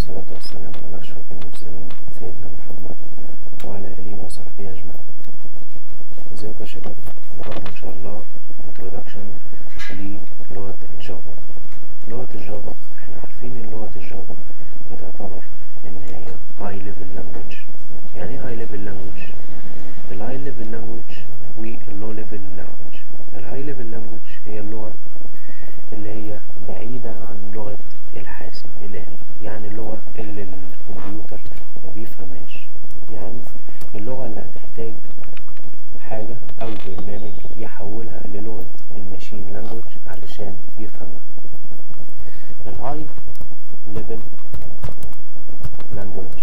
والصلاة والسلام على أشرف المرسلين سيدنا محمد وعلى آله وصحبه أجمعين ازيكم يا شباب النهاردة إن شاء الله introduction للغة الجافا لغة الجافا احنا عارفين إن لغة الجافا بتعتبر إن هي high level language يعني ايه high level language؟ ال high level language وال low level language ال high level language هي اللغة اللي هي بعيدة عن لغة الحاسب الآلي يعني اللغة اللي الكمبيوتر ما بيفهمهاش يعني اللغة اللي هتحتاج حاجة أو برنامج يحولها للغة الماشين لانجوج علشان يفهمها الهاي ليفل لانجوج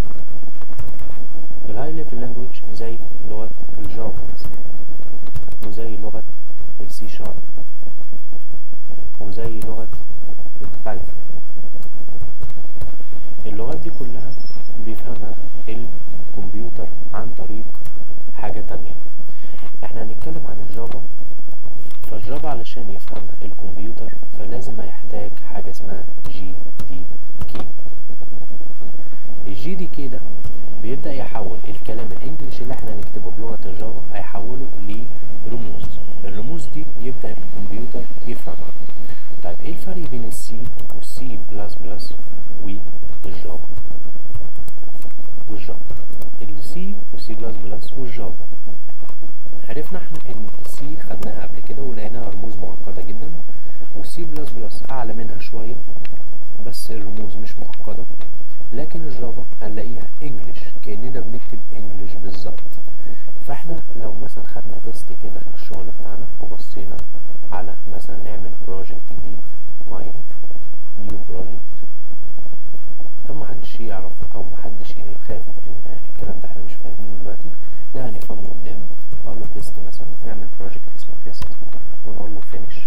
الهاي ليفل لانجوج زي لغة الجافا مثلا وزي لغة السي شارب وزي لغة البايثون اللغات دي كلها بيفهمها الكمبيوتر عن طريق حاجة تانية احنا هنتكلم عن الجافا فالجافا علشان يفهمها الكمبيوتر فلازم هيحتاج حاجة اسمها جي دي كي الجي دي كي ده بيبدأ يحول الكلام الانجليش اللي احنا هنكتبه بلغة الجافا هيحوله لرموز الرموز دي يبدأ الكمبيوتر يفهمها طيب ايه الفرق بين السي والسي بلس بلس والجافا والجافا السي والسي بلس بلس والجافا عرفنا احنا ان السي خدناها قبل كده ولقيناها رموز معقدة جدا والسي بلس بلس اعلى منها شوية بس الرموز مش معقدة لكن الجافا هنلاقيها انجلش كأننا بنكتب انجلش بالظبط فاحنا لو مثلا خدنا تيست كده في الشغل بتاعنا وبصينا على مثلا نعمل بروجكت جديد ماين نيو بروجكت طب محدش يعرف او محدش يخاف ان الكلام ده احنا مش فاهمينه دلوقتي لا هنفهمه قدام اقول له تيست مثلا نعمل بروجكت اسمه تيست ونقول له فينيش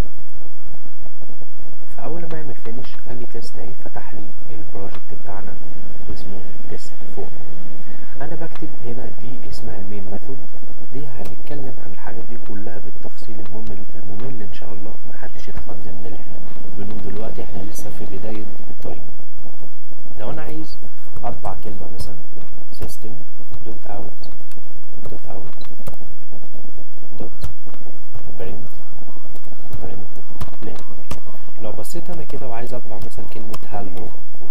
فاول ما يعمل فينيش قال لي تيست اهي فتح لي البروجكت بتاعنا واسمه تيست فوق انا بكتب هنا دي اسمها المين ميثود دي هنتكلم عن الحاجات دي كلها بالتفصيل الممل الممل ان شاء الله محدش يتقدم من اللي احنا بنقوله دلوقتي احنا لسه في بداية الطريق لو انا عايز اطبع كلمة مثلا system دوت out دوت out دوت print print len لو بصيت انا كده وعايز اطبع مثلا كلمة hello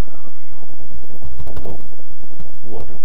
hello world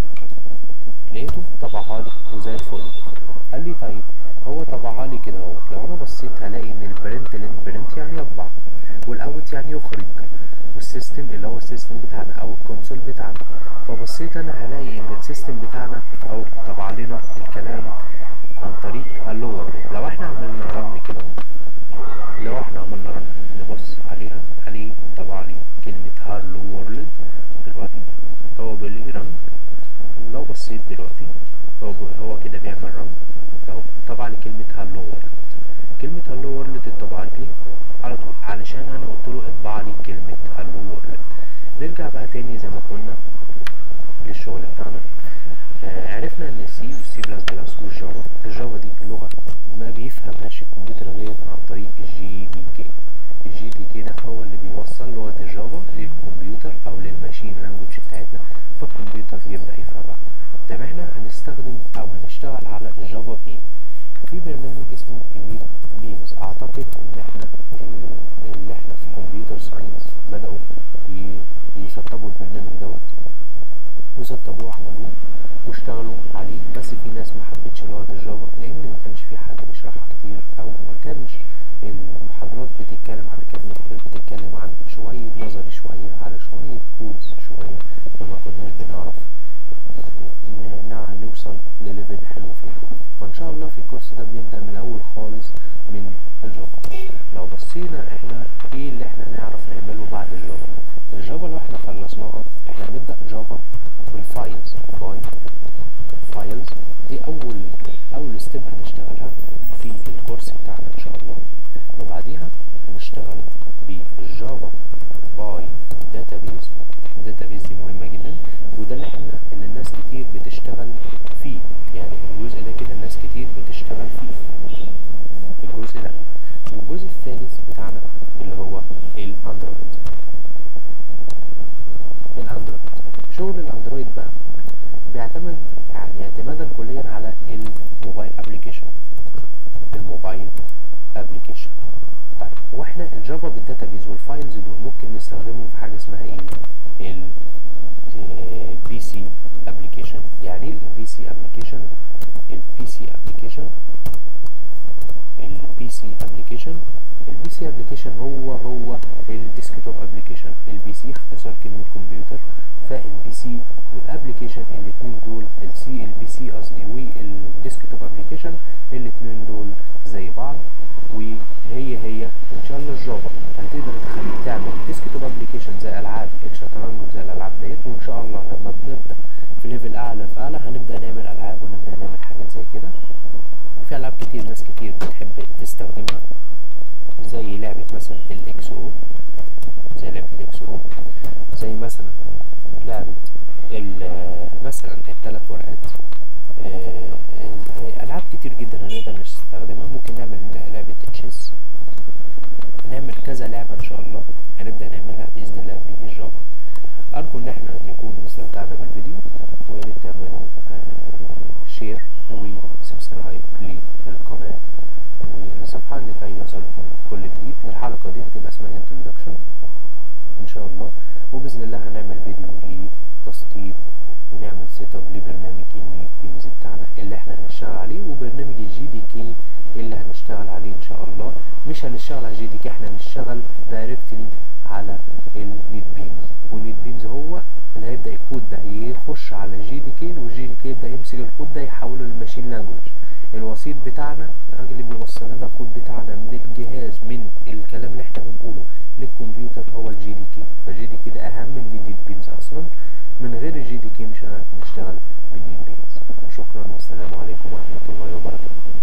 لقيته طبعها لي وزي الفل قال لي طيب هو طبعها لي كده اهو لو انا بصيت هلاقي ان البرنت لين برنت يعني يطبع والاوت يعني يخرج والسيستم اللي هو السيستم بتاعنا او الكونسول بتاعنا فبصيت انا هلاقي ان السيستم بتاعنا او طبع لنا الكلام عن طريق هلو وورلد لو احنا عملنا رن كده لو احنا عملنا رن نبص عليها عليه طبع لي كلمة هالو وورلد دلوقتي هو بيقول لي رن لو بصيت دلوقتي هو هو كده بيعمل رن اهو طبع لي كلمة هالو وورلد كلمة هالو وورلد اتطبعت لي على طول علشان انا قلت له اطبع لي كلمة هالو وورلد نرجع بقى تاني زي ما كنا للشغل بتاعنا آه عرفنا ان السي والسي بلس بلس والجافا الجافا دي لغة ما بيفهمهاش الكمبيوتر غير عن طريق الجي دي كي الجي دي كي ده هو اللي بيوصل لغة الجافا للكمبيوتر او للماشين لانجوج بتاعتنا فالكمبيوتر يبدأ يفهمها طب احنا هنستخدم او هنشتغل على الجافا بايه في برنامج اسمه النيت بيمز اعتقد ان احنا اللي احنا في كمبيوتر ساينس بدأوا يسطبوا البرنامج دوت وسطبوه وعملوه واشتغلوا عليه بس في ناس ما حبتش لغة الجافا لان ما كانش في حد بيشرحها كتير او ما كانش المحاضرات بتتكلم عن كانت المحاضرات بتتكلم عن شوية نظري شوية على شوية كودز شوية فما كناش بنعرف ان نوصل لليفل حلو فيها فان شاء الله في الكورس ده بنبدأ من الاول خالص من الجافا لو بصينا احنا ايه اللي احنا نعرف نعمله بعد الجافا الجافا لو احنا خلصناها احنا هنبدأ جافا بالفايلز باي فايلز دي اول اول ستيب هنشتغلها في الكورس بتاعنا ان شاء الله وبعديها هنشتغل بالجافا باي داتابيز الداتابيز دي مهمة جدا وده اللي احنا اللي الناس كتير بتشتغل فيه يعني الجزء ده كده الناس كتير بتشتغل فيه الجزء ده والجزء الثالث بتاعنا اللي هو الاندرويد ابلكيشن طيب واحنا الجافا بالداتابيز والفايلز دول ممكن نستخدمهم في حاجه اسمها ايه ال بي سي ابلكيشن يعني ايه البي سي ابلكيشن البي سي ابلكيشن البي سي ابلكيشن البي سي ابلكيشن هو هو الديسكتوب ابلكيشن البي سي اختصار كلمه كمبيوتر فالبي سي والابلكيشن الاثنين دول السي البي سي قصدي والديسكتوب ابلكيشن الاثنين دول زي بعض وهي هي ان شاء الله الجافا هتقدر تخليك تعمل ديسكتوب ابلكيشن زي العاب الشطرنج وزي الالعاب ديت وان شاء الله لما بنبدا في ليفل اعلى في اعلى هنبدا نعمل العاب ونبدا نعمل حاجات زي كده في العاب كتير ناس كتير بتحب تستخدمها زي لعبة مثلا الاكس او زي لعبة الاكس او زي مثلا لعبة مثلا الثلاث ورقات العاب كتير جدا هنقدر نستخدمها ممكن نعمل لعبة تشيس نعمل كذا لعبة ان شاء الله هنبدأ نعملها بإذن الله بالجافا أرجو إن احنا نكون استمتعنا بالفيديو ويا ريت تعملوا شير وسبسكرايب للقناة والصفحة لكي يصلكم كل جديد الحلقة دي هتبقى اسمها introduction إن شاء الله وبإذن الله هنعمل فيديو لتسطيب ونعمل سيت اب لبرنامج النيت بينز بتاعنا اللي احنا هنشتغل عليه وبرنامج الجي دي كي اللي هنشتغل عليه ان شاء الله مش هنشتغل على جي دي كي احنا هنشتغل دايركتلي على النيت بينز والنيت بينز هو اللي هيبدا الكود ده يخش على جي دي كي والجي دي كي يبدا يمسك الكود ده يحوله للماشين لانجوج الوسيط بتاعنا الراجل اللي بيوصل لنا الكود بتاعنا من الجهاز من الكلام اللي احنا بنقوله للكمبيوتر هو الجي دي كي فالجي دي كي ده اهم من النيت بينز اصلا من غير الجي دي كي مش هنعرف نشتغل بالنيت بينز شكرا والسلام عليكم ورحمه الله وبركاته